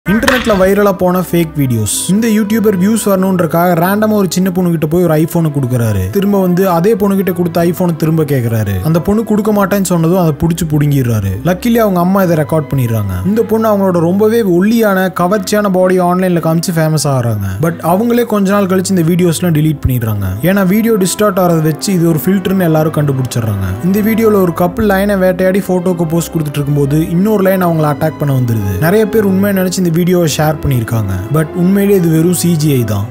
இன்டர்நெட்ல வைரலா போன ஃபேக் வீடியோஸ் இந்த யூடியூபர் வியூஸ் வரணுன்றக்காக ரேண்டமா ஒரு சின்ன பொண்ணு கிட்ட போய் ஒரு ஐபோனை கொடுக்குறாரு திரும்ப வந்து அதே பொண்ணு கிட்ட கொடுத்த ஐபோனை திரும்ப கேக்குறாரு அந்த பொண்ணு கொடுக்க மாட்டேன்னு சொன்னதும் அதை புடிச்சு புடுங்கிடுறாரு லக்கிலி அவங்க அம்மா இதை ரெக்கார்ட் பண்ணிடுறாங்க இந்த பொண்ணு அவங்களோட ரொம்பவே ஒல்லியான கவர்ச்சியான பாடி ஆன்லைன்ல காமிச்சு ஃபேமஸ் ஆகுறாங்க பட் அவங்களே கொஞ்ச நாள் கழிச்சு இந்த வீடியோஸ்லாம் delete பண்ணிடுறாங்க ஏன்னா வீடியோ டிஸ்டார்ட் ஆகிறத வச்சு இது ஒரு ஃபில்டர்னு எல்லாரும் கண்டுபிடிச்சிடுறாங்க இந்த வீடியோல ஒரு கப்பல் லைனை வேட்டையாடி போட்டோக்கு போஸ்ட் கொடுத்துட்டு இருக்கும்போது இன்னொரு லைன் அவங்கள அட்டாக் பண்ண வந்துருது நிறைய பேர் உண்மையை நினைச்சு இந்த வீடியோவை ஷேர் பண்ணியிருக்காங்க பட் உண்மையிலேயே இது வெறும் சிஜிஐ தான்